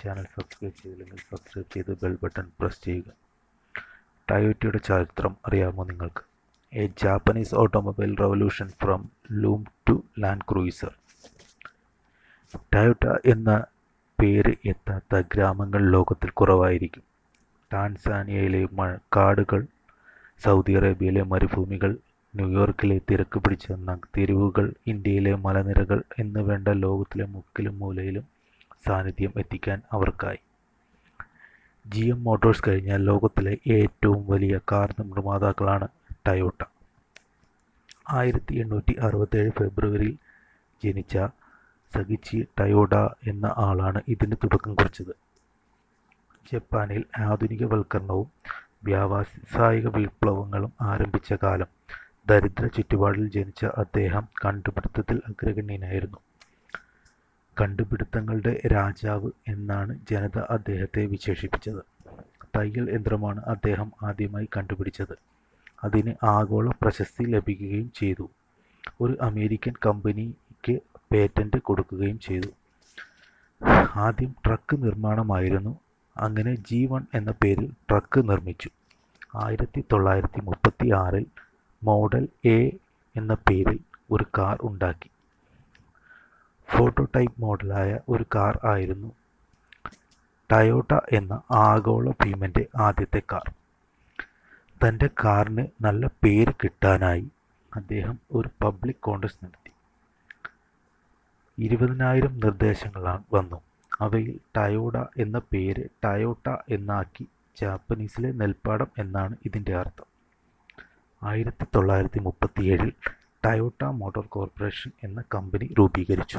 channel subscribe ചെയ്തില്ലെങ്കിൽ subscribe ചെയ്ത് bell button press ചെയ്യുക ടയോട്ടയുടെ ചരിത്രം അറിയാമോ നിങ്ങൾക്ക് a Japanese automobile revolution from loom to Land Cruiser Toyota എന്ന പേര് എത്താത്ത ഗ്രാമങ്ങൾ ലോകത്തിൽ കുറവായിരിക്കും ടാൻസാനിയയിലെ മ കാടുകൾ സൗദി അറേബ്യയിലെ മരുഭൂമികൾ ന്യൂയോർക്കിലെ തിരക്ക് പിടിച്ച ന- തെരുവുകൾ ഇന്ത്യയിലെ മലനിരകൾ എന്ന് വേണ്ട ലോകത്തിലെ മുക്കിലും മൂലയിലും സാന്നിധ്യം എത്തിക്കാൻ അവർക്കായി ജി എം മോട്ടോഴ്സ് കഴിഞ്ഞാൽ ലോകത്തിലെ ഏറ്റവും വലിയ കാർ നിർമ്മാതാക്കളാണ് ടയോട്ട ആയിരത്തി എണ്ണൂറ്റി അറുപത്തേഴ് ഫെബ്രുവരിയിൽ ജനിച്ച സഗിച്ചി ടയോഡ എന്ന ആളാണ് ഇതിന് തുടക്കം കുറിച്ചത് ജപ്പാനിൽ ആധുനികവൽക്കരണവും വ്യാവസായിക വിപ്ലവങ്ങളും ആരംഭിച്ച കാലം ദരിദ്ര ചുറ്റുപാടിൽ ജനിച്ച അദ്ദേഹം കണ്ടുപിടുത്തത്തിൽ അഗ്രഗണ്യനായിരുന്നു കണ്ടുപിടുത്തങ്ങളുടെ രാജാവ് എന്നാണ് ജനത അദ്ദേഹത്തെ വിശേഷിപ്പിച്ചത് തയ്യൽ യന്ത്രമാണ് അദ്ദേഹം ആദ്യമായി കണ്ടുപിടിച്ചത് അതിന് ആഗോള പ്രശസ്തി ലഭിക്കുകയും ചെയ്തു ഒരു അമേരിക്കൻ കമ്പനിക്ക് പേറ്റന്റ് കൊടുക്കുകയും ചെയ്തു ആദ്യം ട്രക്ക് നിർമ്മാണമായിരുന്നു അങ്ങനെ ജി വൺ എന്ന പേരിൽ ട്രക്ക് നിർമ്മിച്ചു ആയിരത്തി തൊള്ളായിരത്തി മുപ്പത്തി ആറിൽ മോഡൽ എ എന്ന പേരിൽ ഒരു കാർ ഉണ്ടാക്കി ഫോട്ടോടൈപ്പ് മോഡലായ ഒരു കാർ ആയിരുന്നു ടയോട്ട എന്ന ആഗോള ഭീമന്റെ ആദ്യത്തെ കാർ തൻ്റെ കാറിന് നല്ല പേര് കിട്ടാനായി അദ്ദേഹം ഒരു പബ്ലിക് കോൺഗ്രസ് നടത്തി ഇരുപതിനായിരം നിർദ്ദേശങ്ങളാണ് വന്നു അവയിൽ ടയോഡ എന്ന പേര് ടയോട്ട എന്നാക്കി ജാപ്പനീസിലെ നെൽപ്പാടം എന്നാണ് ഇതിൻ്റെ അർത്ഥം ആയിരത്തി തൊള്ളായിരത്തി മുപ്പത്തിയേഴിൽ ടയോട്ട മോട്ടോർ കോർപ്പറേഷൻ എന്ന കമ്പനി രൂപീകരിച്ചു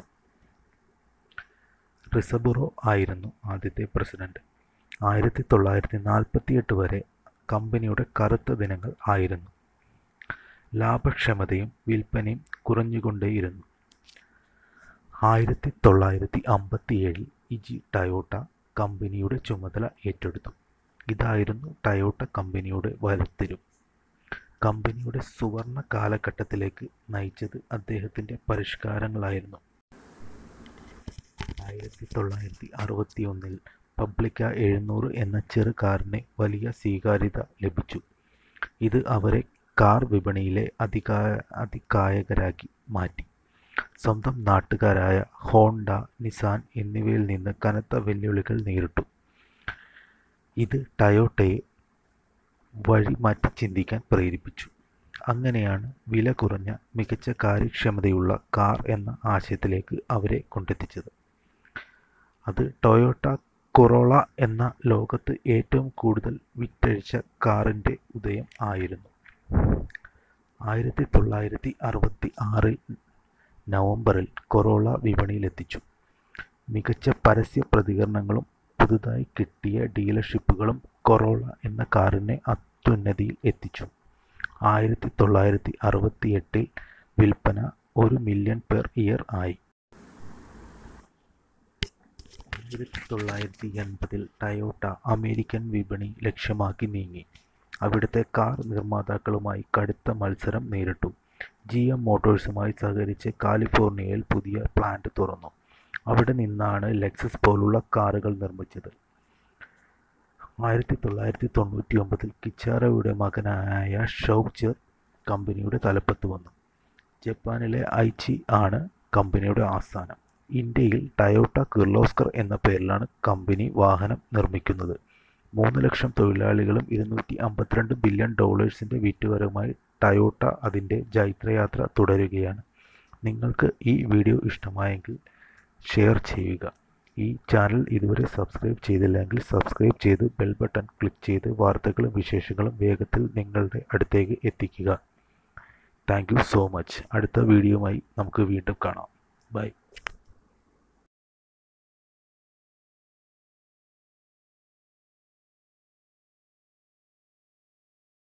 റിസബുറോ ആയിരുന്നു ആദ്യത്തെ പ്രസിഡന്റ് ആയിരത്തി തൊള്ളായിരത്തി നാൽപ്പത്തിയെട്ട് വരെ കമ്പനിയുടെ കറുത്ത ദിനങ്ങൾ ആയിരുന്നു ലാഭക്ഷമതയും വിൽപ്പനയും കുറഞ്ഞുകൊണ്ടേയിരുന്നു ആയിരത്തി തൊള്ളായിരത്തി അമ്പത്തിയേഴിൽ ഇജി ടയോട്ട കമ്പനിയുടെ ചുമതല ഏറ്റെടുത്തു ഇതായിരുന്നു ടയോട്ട കമ്പനിയുടെ വലത്തിരും കമ്പനിയുടെ സുവർണ കാലഘട്ടത്തിലേക്ക് നയിച്ചത് അദ്ദേഹത്തിൻ്റെ പരിഷ്കാരങ്ങളായിരുന്നു ആയിരത്തി തൊള്ളായിരത്തി അറുപത്തി ഒന്നിൽ പബ്ലിക്ക എഴുന്നൂറ് എന്ന ചെറു കാറിന് വലിയ സ്വീകാര്യത ലഭിച്ചു ഇത് അവരെ കാർ വിപണിയിലെ അധികാ അതികായകരാക്കി മാറ്റി സ്വന്തം നാട്ടുകാരായ ഹോണ്ട നിസാൻ എന്നിവയിൽ നിന്ന് കനത്ത വെല്ലുവിളികൾ നേരിട്ടു ഇത് ടയോട്ടയെ വഴിമാറ്റി ചിന്തിക്കാൻ പ്രേരിപ്പിച്ചു അങ്ങനെയാണ് വില കുറഞ്ഞ മികച്ച കാര്യക്ഷമതയുള്ള കാർ എന്ന ആശയത്തിലേക്ക് അവരെ കൊണ്ടെത്തിച്ചത് അത് ടൊയോട്ട കൊറോള എന്ന ലോകത്ത് ഏറ്റവും കൂടുതൽ വിറ്റഴിച്ച കാറിൻ്റെ ഉദയം ആയിരുന്നു ആയിരത്തി തൊള്ളായിരത്തി അറുപത്തി ആറിൽ നവംബറിൽ കൊറോള വിപണിയിലെത്തിച്ചു മികച്ച പരസ്യ പ്രതികരണങ്ങളും പുതുതായി കിട്ടിയ ഡീലർഷിപ്പുകളും കൊറോള എന്ന കാറിനെ അത്യുന്നതിയിൽ എത്തിച്ചു ആയിരത്തി തൊള്ളായിരത്തി അറുപത്തി എട്ടിൽ വിൽപ്പന ഒരു മില്യൺ പെർ ഇയർ ആയി ആയിരത്തി തൊള്ളായിരത്തി എൺപതിൽ ടയോട്ട അമേരിക്കൻ വിപണി ലക്ഷ്യമാക്കി നീങ്ങി അവിടുത്തെ കാർ നിർമ്മാതാക്കളുമായി കടുത്ത മത്സരം നേരിട്ടു ജി എം മോട്ടോഴ്സുമായി സഹകരിച്ച് കാലിഫോർണിയയിൽ പുതിയ പ്ലാന്റ് തുറന്നു അവിടെ നിന്നാണ് ലെക്സസ് പോലുള്ള കാറുകൾ നിർമ്മിച്ചത് ആയിരത്തി തൊള്ളായിരത്തി തൊണ്ണൂറ്റി ഒമ്പതിൽ കിച്ചാറോയുടെ മകനായ ഷൗക്ചർ കമ്പനിയുടെ തലപ്പത്ത് വന്നു ജപ്പാനിലെ ഐച്ചി ആണ് കമ്പനിയുടെ ആസ്ഥാനം ഇന്ത്യയിൽ ടയോട്ട കിർലോസ്കർ എന്ന പേരിലാണ് കമ്പനി വാഹനം നിർമ്മിക്കുന്നത് മൂന്ന് ലക്ഷം തൊഴിലാളികളും ഇരുന്നൂറ്റി അമ്പത്തിരണ്ട് ബില്യൺ ഡോളേഴ്സിൻ്റെ വിറ്റുവരവുമായി ടയോട്ട അതിൻ്റെ ജൈത്രയാത്ര തുടരുകയാണ് നിങ്ങൾക്ക് ഈ വീഡിയോ ഇഷ്ടമായെങ്കിൽ ഷെയർ ചെയ്യുക ഈ ചാനൽ ഇതുവരെ സബ്സ്ക്രൈബ് ചെയ്തില്ലെങ്കിൽ സബ്സ്ക്രൈബ് ചെയ്ത് ബെൽ ബട്ടൺ ക്ലിക്ക് ചെയ്ത് വാർത്തകളും വിശേഷങ്ങളും വേഗത്തിൽ നിങ്ങളുടെ അടുത്തേക്ക് എത്തിക്കുക താങ്ക് യു സോ മച്ച് അടുത്ത വീഡിയോയുമായി നമുക്ക് വീണ്ടും കാണാം ബൈ